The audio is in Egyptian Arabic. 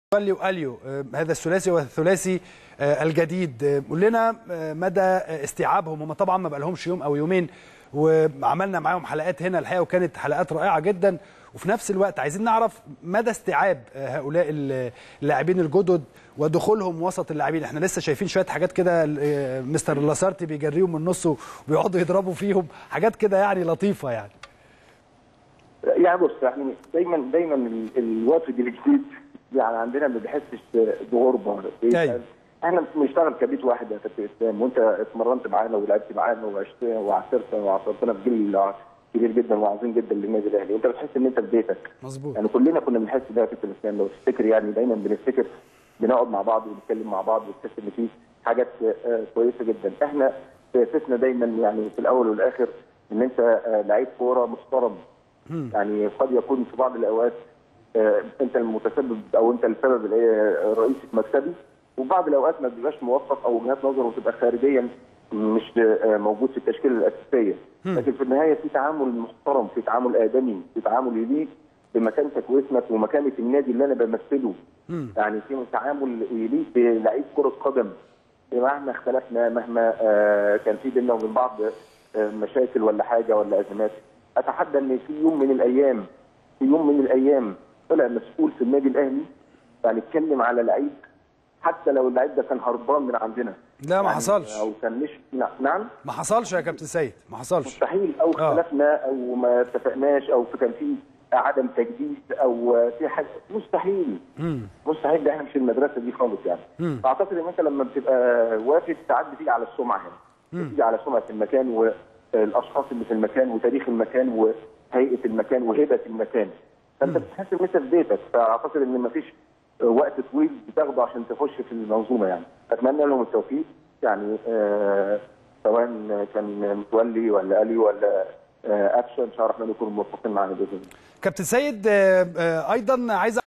متولي واليو آه، هذا الثلاثي والثلاثي آه، الجديد آه، قول لنا آه، مدى آه، استيعابهم هم طبعا ما بقالهمش يوم او يومين وعملنا معاهم حلقات هنا الحقيقه وكانت حلقات رائعه جدا وفي نفس الوقت عايزين نعرف مدى استيعاب آه، هؤلاء ال- اللاعبين الجدد ودخولهم وسط اللاعبين احنا لسه شايفين شويه حاجات كده آه، مستر لاسارتي بيجريهم من النص وبيقعدوا يضربوا فيهم حاجات كده يعني لطيفه يعني يعني بص يعني دايما دايما ال- الوافد الجديد يعني عندنا ما بيحسش بغربه أيوة. احنا بنشتغل كبيت واحد يا كابتن اسلام وانت اتمرنت معانا ولعبت معانا وعشت وعصرت وعصرتنا في جيل كبير جدا وعظيم جدا للنادي الاهلي انت بتحس ان انت في بيتك مظبوط يعني كلنا كنا بنحس ده يا كابتن اسلام لو تفتكر يعني دايما بنفتكر بنقعد مع بعض ونتكلم مع بعض وتحس ان في حاجات آه، كويسه جدا احنا سياستنا دايما يعني في الاول والاخر ان انت آه، لعيب كوره محترم يعني قد يكون في بعض الاوقات آه، انت المتسبب او انت السبب اللي هي رئيسة مكتبي وفي بعض الاوقات ما بيبقاش موفق او وجهات نظره تبقى خارجيا مش آه، موجود في التشكيله الاساسيه لكن في النهايه في تعامل محترم في تعامل ادمي في تعامل يليق بمكانتك واسمك ومكانه النادي اللي انا بمثله يعني في تعامل يليق بلعيب كره قدم مهما اختلفنا مهما آه، كان في بيننا وبين بعض آه، مشاكل ولا حاجه ولا ازمات اتحدى ان في يوم من الايام في يوم من الايام طلع مسؤول في النادي الاهلي يعني اتكلم على لعيب حتى لو اللعيب ده كان هربان من عندنا لا ما يعني حصلش او كان مش نعم- نعم ما حصلش يا كابتن سيد ما حصلش مستحيل او آه. اختلفنا او ما اتفقناش او في- كان في عدم تجديد او في حاجه مستحيل مستحيل ده احنا مش في المدرسه دي خالص يعني اعتقد ان انت لما بتبقى وافد ساعات بتيجي على السمعه هنا بتيجي على سمعه المكان والاشخاص اللي في المكان وتاريخ المكان وهيئه المكان وهبه المكان فانت بتحس ان انت في بيتك فاعتقد ان مفيش وقت طويل بتاخده عشان تخش في المنظومه يعني اتمنى لهم التوفيق يعني آه سواء كان متولي ولا الي ولا آه اكشن ان شاء الله الرحمن يكونوا موفقين معانا باذن الله كابتن سيد آه، آه، ايضا عايز